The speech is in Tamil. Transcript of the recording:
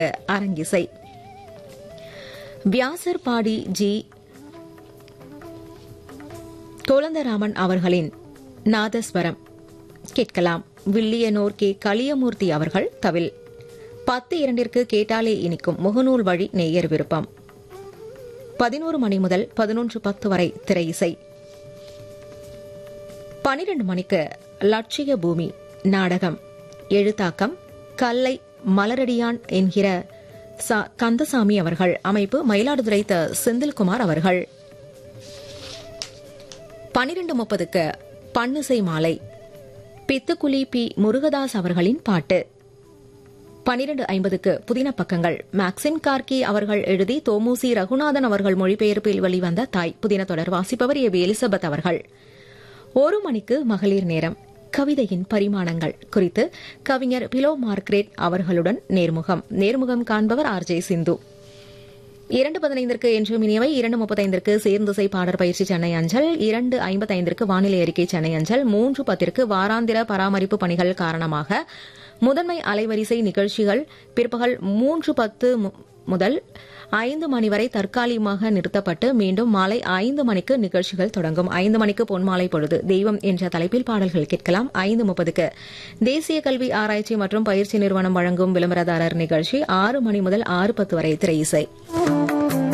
அரங்கிசை வியாசர்பாடி ஜி கோலந்தராமன் அவர்களின் நாதஸ்வரம் கேட்கலாம் வில்லியனூர் கே களியமூர்த்தி அவர்கள் தவில் பத்து இரண்டிற்கு கேட்டாலே இனிக்கும் முகநூல் வழி நேயர் விருப்பம் பதினோரு மணி முதல் பதினொன்று பத்து வரை திரை இசை பனிரெண்டு மணிக்கு லட்சிய பூமி நாடகம் எழுத்தாக்கம் கல்லை மலரடியான் என்கிற ச- கந்தசாமி அவர்கள் அமைப்பு மயிலாடுதுறை த செந்தில்குமார் அவர்கள் பனிரெண்டு முப்பதுக்கு பன்னிசை மாலை பித்துக்குலி பி முருகதாஸ் அவர்களின் பாட்டு பனிரெண்டு ஐம்பதுக்கு புதின பக்கங்கள் மேக்சிம் கார்கி அவர்கள் எழுதி தோமுசி ரகுநாதன் அவர்கள் மொழிபெயர்ப்பில் வெளிவந்த தாய் புதின தொடர் வாசிப்பவர் ஏ வி எலிசபெத் அவர்கள் ஒரு மணிக்கு மகளிர் நேரம் கவிதையின் பரிமாணங்கள் குறித்து கவிஞர் பிலோ மார்க்ரேட் அவர்களுடன் நேர்முகம் நேர்முகம் காண்பவர் ஆர் ஜே சிந்து இரண்டு பதினைந்திற்கு என்று மினியவை இரண்டு முப்பத்தைந்திற்கு சேர்ந்துசை பாடற் பயிற்சி சென்னை அஞ்சல் இரண்டு ஐம்பத்தைந்திற்கு வானிலை அறிக்கை சென்னை அஞ்சல் மூன்று பத்திற்கு வாராந்திர பராமரிப்பு பணிகள் காரணமாக முதன்மை அலைவரிசை நிகழ்ச்சிகள் பிற்பகல் மூன்று பத்து மு- முதல் ஐந்து மணி வரை தற்காலிகமாக நிறுத்தப்பட்டு மீண்டும் மாலை ஐந்து மணிக்கு நிகழ்ச்சிகள் தொடங்கும் ஐந்து மணிக்கு பொன்மாலை பொழுது தெய்வம் என்ற தலைப்பில் பாடல்கள் கேட்கலாம் ஐந்து முப்பதுக்கு தேசிய கல்வி ஆராய்ச்சி மற்றும் பயிற்சி நிறுவனம் வழங்கும் விளம்பரதாரர் நிகழ்ச்சி ஆறு மணி முதல் ஆறு பத்து வரை திரை இசை